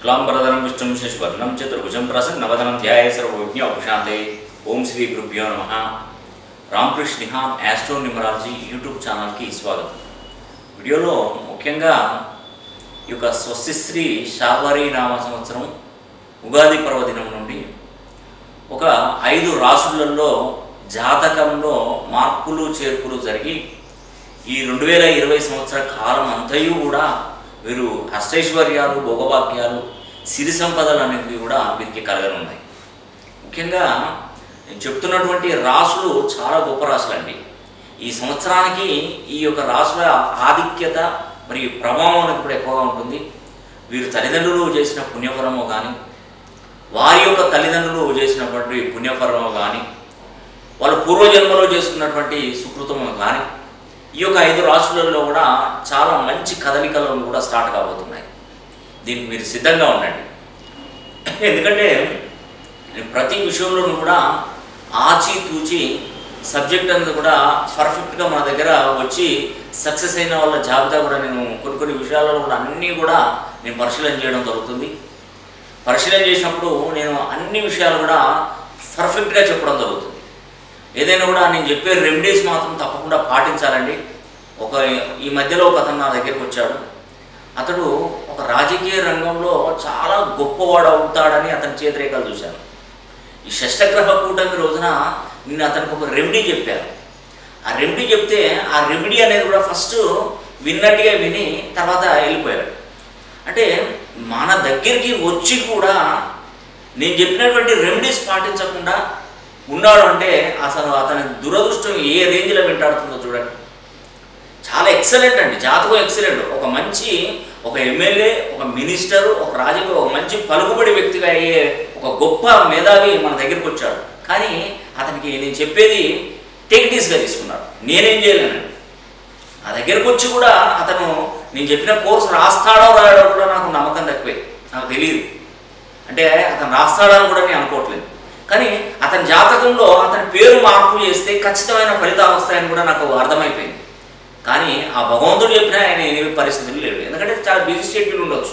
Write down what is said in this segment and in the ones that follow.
శుక్లాంబరధరం విష్ణుం శశివర్ణం చతుర్భుజం ప్రసన్నవదనం ధ్యాయ సర్వజ్ఞ ఉపశాంతే ఓం శ్రీ గురుభ్యో నమ రామకృష్ణ నిహాన్ యాస్ట్రో న్యూమరాలజీ యూట్యూబ్ ఛానల్కి స్వాగతం వీడియోలో ముఖ్యంగా ఈ యొక్క స్వస్తిశ్రీ శార్వరి నామ సంవత్సరం ఉగాది పర్వదినం నుండి ఒక ఐదు రాసులలో జాతకంలో మార్పులు చేర్పులు జరిగి ఈ రెండు వేల ఇరవై సంవత్సర కాలం అంతయు కూడా వీరు అష్టైశ్వర్యాలు భోగభాగ్యాలు సిరి సంపదలు అనేవి కూడా వీరికి కలగనున్నాయి ముఖ్యంగా నేను చెప్తున్నటువంటి రాసులు చాలా గొప్ప రాసులండి ఈ సంవత్సరానికి ఈ యొక్క రాసుల ఆధిక్యత మరియు ప్రభావం అనేది కూడా ఎక్కువగా ఉంటుంది వీరు తల్లిదండ్రులు చేసిన పుణ్యఫలమో కానీ వారి యొక్క తల్లిదండ్రులు చేసినటువంటి పుణ్యఫలమో కానీ వాళ్ళు పూర్వజన్మలో చేసుకున్నటువంటి సుకృతమో కానీ ఈ యొక్క ఐదు రాశులలో కూడా చాలా మంచి కదలికలు కూడా స్టార్ట్ కాబోతున్నాయి దీనికి మీరు సిద్ధంగా ఉండండి ఎందుకంటే నేను ప్రతి విషయంలోనూ కూడా ఆచితూచి సబ్జెక్ట్ అనేది కూడా పర్ఫెక్ట్గా మన దగ్గర వచ్చి సక్సెస్ అయిన వాళ్ళ జాబితా కూడా నేను కొన్ని కొన్ని విషయాలలో కూడా అన్నీ కూడా నేను పరిశీలన చేయడం జరుగుతుంది పరిశీలన చేసినప్పుడు నేను అన్ని విషయాలు కూడా పర్ఫెక్ట్గా చెప్పడం జరుగుతుంది ఏదైనా కూడా నేను చెప్పే రెమెడీస్ మాత్రం తప్పకుండా పాటించాలండి ఒక ఈ మధ్యలో ఒక అతను నా దగ్గరికి వచ్చాడు అతడు ఒక రాజకీయ రంగంలో చాలా గొప్పవాడు అవుతాడని అతని చేతిరేఖలు చూశాను ఈ షష్టగ్రహ కూటమి రోజున నేను అతనికి ఒక రెమెడీ చెప్పాను ఆ రెమెడీ చెప్తే ఆ రెమెడీ అనేది కూడా ఫస్ట్ విన్నట్టుగా విని తర్వాత వెళ్ళిపోయాడు అంటే మన దగ్గరికి వచ్చి కూడా నేను చెప్పినటువంటి రెమెడీస్ పాటించకుండా ఉన్నాడు అంటే అసలు అతని దురదృష్టం ఏ రేంజ్లో వెంటాడుతుందో చూడండి చాలా ఎక్సలెంట్ అండి జాతకం ఎక్సలెంట్ ఒక మంచి ఒక ఎమ్మెల్యే ఒక మినిస్టర్ ఒక రాజకీయ ఒక మంచి పలుకుబడి వ్యక్తిగా అయ్యే ఒక గొప్ప మేధావి మన దగ్గరికి వచ్చాడు కానీ అతనికి నేను చెప్పేది టెక్నిక్స్గా తీసుకున్నాడు నేనేం చేయలేనండి నా దగ్గరకు వచ్చి కూడా అతను నేను చెప్పిన కోర్సు రాస్తాడో రాయడో కూడా నాకు నమ్మకం తక్కువే నాకు తెలియదు అంటే అతను రాస్తాడని కూడా నేను అనుకోవట్లేదు కానీ అతని జాతకంలో అతని పేరు మార్పు చేస్తే ఖచ్చితమైన ఫలితాలు వస్తాయని కూడా నాకు అర్థమైపోయింది కానీ ఆ భగవంతుడు చెప్పినా ఆయన ఏమి పరిస్థితులు లేవు ఎందుకంటే చాలా బిజీ షెడ్యూల్ ఉండొచ్చు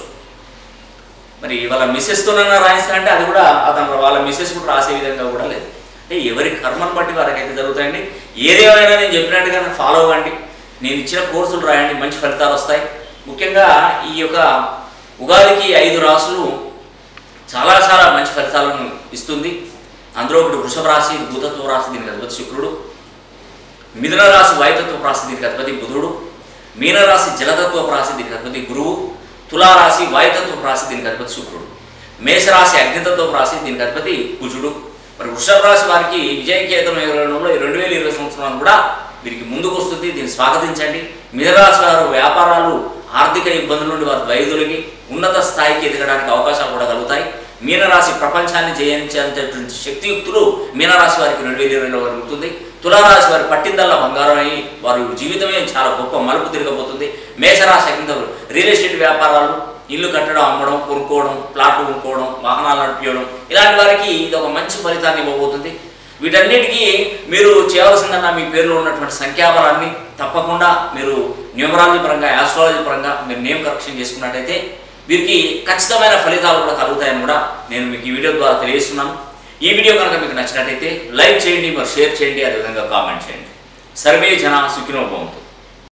మరి వాళ్ళ మిస్సెస్తోనన్నా రాయిస్తా అంటే అది కూడా అతను వాళ్ళ మిస్సెస్ కూడా రాసే విధంగా కూడా లేదు అంటే ఎవరి కర్మను బట్టి వారికి అయితే జరుగుతాయండి ఏదేమైనా నేను చెప్పినట్టుగా ఫాలో అవ్వండి నేను ఇచ్చిన కోర్సులు రాయండి మంచి ఫలితాలు వస్తాయి ముఖ్యంగా ఈ యొక్క ఉగాదికి ఐదు రాసులు చాలా చాలా మంచి ఫలితాలను ఇస్తుంది అందులో ఒకటి వృషభ రాశి భూతత్వ రాశి దీనికి అధిపతి శుక్రుడు మిథున రాశి వాయుతత్వ రాశి దీనికి అధిపతి బుధుడు మీనరాశి జలతత్వ రాశి దీనికి అధిపతి గురువు తులారాశి వాయుతత్వ రాశి దీనికి అధిపతి శుక్రుడు మేషరాశి అగ్నితత్వ రాశి దీనికి అధిపతి కుజుడు మరి వృషభ రాశి వారికి విజయకేతనం ఎగరడంలో ఈ రెండు వేల ఇరవై సంవత్సరాలు కూడా వీరికి ముందుకు వస్తుంది దీన్ని స్వాగతించండి మిథరాశి వారు వ్యాపారాలు ఆర్థిక ఇబ్బందుల నుండి వారు వైదొలిగి ఉన్నత స్థాయికి ఎదగడానికి అవకాశాలు కూడా కలుగుతాయి మీనరాశి ప్రపంచాన్ని జయించేంతటువంటి శక్తియుక్తులు మీనరాశి వారికి రెండు వేల ఇరవైలో కలుగుతుంది తులారాశి వారి పట్టిందల్లా బంగారం అయి వారి జీవితమే చాలా గొప్ప మలుపు తిరగబోతుంది మేషరాశి అగ్నిత రియల్ ఎస్టేట్ వ్యాపారాలు ఇల్లు కట్టడం అమ్మడం కొనుక్కోవడం ప్లాట్లు కొనుక్కోవడం వాహనాలు నడిపించడం ఇలాంటి వారికి ఇది ఒక మంచి ఫలితాన్ని ఇవ్వబోతుంది వీటన్నిటికీ మీరు చేయవలసిందన్న మీ పేరులో ఉన్నటువంటి సంఖ్యాబలాన్ని తప్పకుండా మీరు న్యూమరాలజీ పరంగా ఆస్ట్రాలజీ పరంగా మీరు నేమ్ కరెక్షన్ చేసుకున్నట్టయితే వీరికి ఖచ్చితమైన ఫలితాలు కూడా కలుగుతాయని కూడా నేను మీకు ఈ వీడియో ద్వారా తెలియజేస్తున్నాను ఈ వీడియో కనుక మీకు నచ్చినట్టయితే లైక్ చేయండి మరి షేర్ చేయండి అదేవిధంగా కామెంట్ చేయండి సర్వే జన సుఖినో భవంతు